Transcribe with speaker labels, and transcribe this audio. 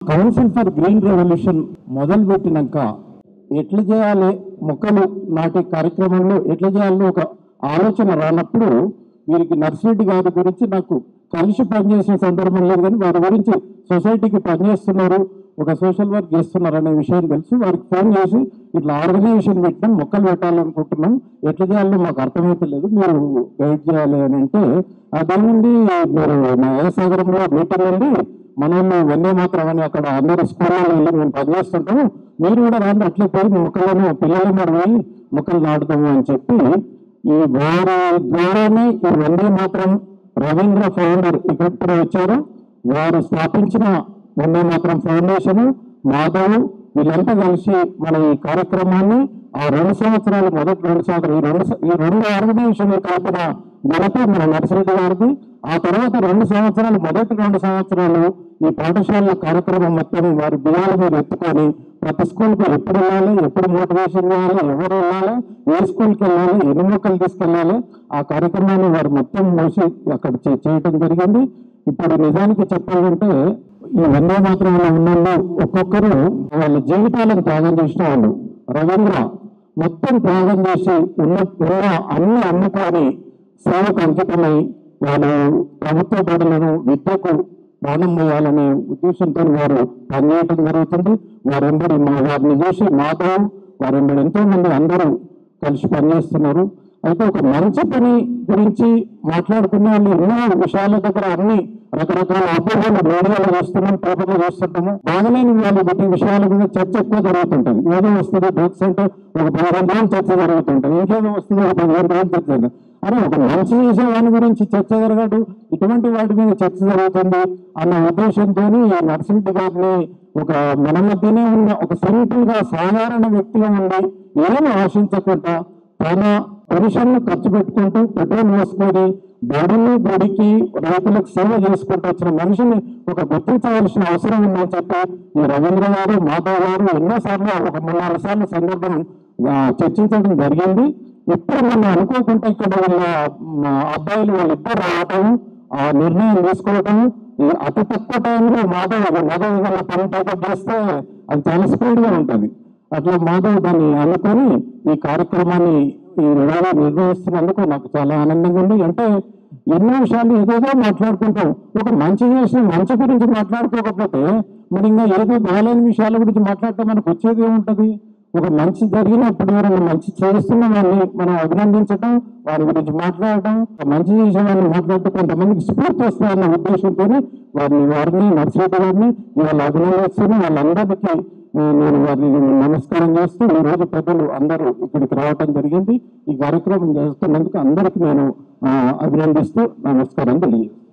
Speaker 1: council for green revolution మొదలు పెట్టినాక ఎట్లా చేయాలి మొక్కలు నాటే కార్యక్రమంలో ఎట్లా చేయాలో ఒక ఆలోచన రానప్పుడు వీరికి నర్సిరెడ్డి గారి గురించి నాకు కలిసి పనిచేసిన సందర్భం లేదు కానీ వారి గురించి సొసైటీకి పనిచేస్తున్నారు ఒక సోషల్ వర్క్ చేస్తున్నారు అనే విషయం తెలిసి వారికి ఫోన్ చేసి ఇట్లా ఆర్గనైజేషన్ పెట్టినాం మొక్కలు పెట్టాలనుకుంటున్నాం ఎట్లా చేయాలో మాకు అర్థమవుతలేదు మీరు గైడ్ చేయాలి అని అంటే ఆ దాని నుండి మీరు న్యాయసాగరంలో మీటింగ్ నుండి మనల్ని వందే మాత్రం అని అక్కడ అందరూ స్కూల్లో వెళ్ళి మేము పనిచేస్తుంటాము మీరు కూడా రాండి అట్లే పోయి మొక్కలను పిల్లలు మరి పోయి మొక్కలు నాటుతాము అని చెప్పి ఈ వారి ద్వారానే ఈ వందే మాత్రం రవీంద్ర ఫౌండర్ ఇక్కడ వచ్చారు వారు స్థాపించిన వందే మాత్రం ఫౌండేషన్ మాధవ్ వీళ్ళంతా కలిసి మన ఈ కార్యక్రమాన్ని ఆ రెండు సంవత్సరాలు మొదటి రెండు సంవత్సరాలు ఈ రెండు స- ఈ రెండు ఆర్గనైజేషన్ కలిపిన ఘనత మన నర్సిరెడ్డి గారిది ఆ తర్వాత రెండు సంవత్సరాలు మొదటి రెండు సంవత్సరాలు ఈ పాఠశాల కార్యక్రమం మొత్తం వారి బియ్యాల మీద ఎత్తుకొని ప్రతి స్కూల్కి ఎప్పుడు వెళ్ళాలి ఎప్పుడు మోటివేషన్ చేయాలి ఎవరు వెళ్ళాలి ఏ స్కూల్కి వెళ్ళాలి ఎన్ని మొక్కలు తీసుకెళ్ళాలి ఆ కార్యక్రమాన్ని వారు మొత్తం మోసి అక్కడ చే- చేయటం జరిగింది ఇప్పుడు నిజానికి చెప్పాలంటే ఈ వందే మాత్రంలో ఉన్న వాళ్ళు ఒక్కొక్కరు వాళ్ళ జీవితాలను త్యాగం చేసిన వాళ్ళు రవీంద్ర మొత్తం త్యాగం చేసి ఉన్న ఉన్న అన్ని అమ్ముకొని సేవకు అంకితమై వాళ్ళు ప్రభుత్వ బడులను విద్యకు ప్రాణం పోయాలనే ఉద్దేశంతో వారు పనిచేయడం జరుగుతుంది వారెంబడి మా వారిని చూసి మాధవ్ వారెంబడి ఎంతో మంది అందరూ కలిసి పనిచేస్తున్నారు అయితే ఒక మంచి పని గురించి మాట్లాడుకునే వాళ్ళు ఎన్నో విషయాల దగ్గర అన్ని రకరకాల అపోహలు మీడియాలో చూస్తున్నాం పేపర్లో చూస్తుంటాము బాగలేని వాళ్ళు ప్రతి విషయాల మీద చర్చ ఎక్కువ జరుగుతుంటది ఏదో వస్తుంది డ్రగ్స్ అంటే ఒక పదిహేను రోజులు చర్చ జరుగుతుంటది ఇంకేదో వస్తుంది ఒక పదిహేను రోజులు చర్చ జరుగుతుంది అరే ఒక మంచి చేసే దాని గురించి చర్చ జరగదు ఇటువంటి వాటి మీద చర్చ జరుగుతుంది అన్న ఉద్దేశంతో ఈ నర్సింటి గారిని ఒక మన మధ్యనే ఉన్న ఒక సింపుల్ గా సాధారణ వ్యక్తిగా ఉండి ఏమి ఆశించకుండా తన పెన్షన్ను ఖర్చు పెట్టుకుంటూ పెట్రోల్ పోసుకొని బడులు బడికి రైతులకు సేవ చేసుకుంటూ వచ్చిన మనిషిని ఒక గుర్తించవలసిన అవసరం ఉందని చెప్పి ఈ రవీంద్ర గారు మాధవ్ గారు ఎన్నోసార్లు ఒక మూడు నాలుగు సార్లు సందర్భం ఆ, చర్చించడం జరిగింది ఎప్పుడు మనం అనుకోకుండా ఇక్కడ వాళ్ళ మా అబ్బాయిలు వాళ్ళిద్దరు రావటం ఆ నిర్ణయం తీసుకోవటం ఈ అతి తక్కువ టైంలో మాధవ్ మాధవ్ ఏదైనా పని టేకప్ చేస్తే అది చాలా స్పీడ్ గా ఉంటుంది అట్లా మాధవ్ దాన్ని అనుకొని ఈ కార్యక్రమాన్ని ఈ విధానం నిర్వహిస్తున్నందుకు నాకు చాలా ఆనందంగా ఉంది అంటే ఎన్నో విషయాలు ఏదేదో మాట్లాడుకుంటాం ఒక మంచి చేసిన మంచి గురించి మాట్లాడుకోకపోతే మరి ఇంకా ఏదో బాగాలేని విషయాల గురించి మాట్లాడితే మనకు వచ్చేది ఏముంటది ఒక మంచి జరిగినప్పుడు ఎవరైనా మంచి చేస్తున్న వాళ్ళని మనం అభినందించడం వారి గురించి మాట్లాడటం ఒక మంచి చేసే వాళ్ళని మాట్లాడితే కొంతమందికి స్ఫూర్తి వస్తాయన్న ఉద్దేశంతో వారిని వారిని నర్సిరెడ్డి గారిని ఇవాళ అభినందిస్తూనే వాళ్ళందరికీ ఆ, నేను వారిని నమస్కారం చేస్తూ ఈ రోజు పెద్దలు అందరూ ఇక్కడికి రావటం జరిగింది ఈ కార్యక్రమం చేస్తున్నందుకు అందరికీ నేను ఆ, అభినందిస్తూ నమస్కారం తెలియజేస్తాను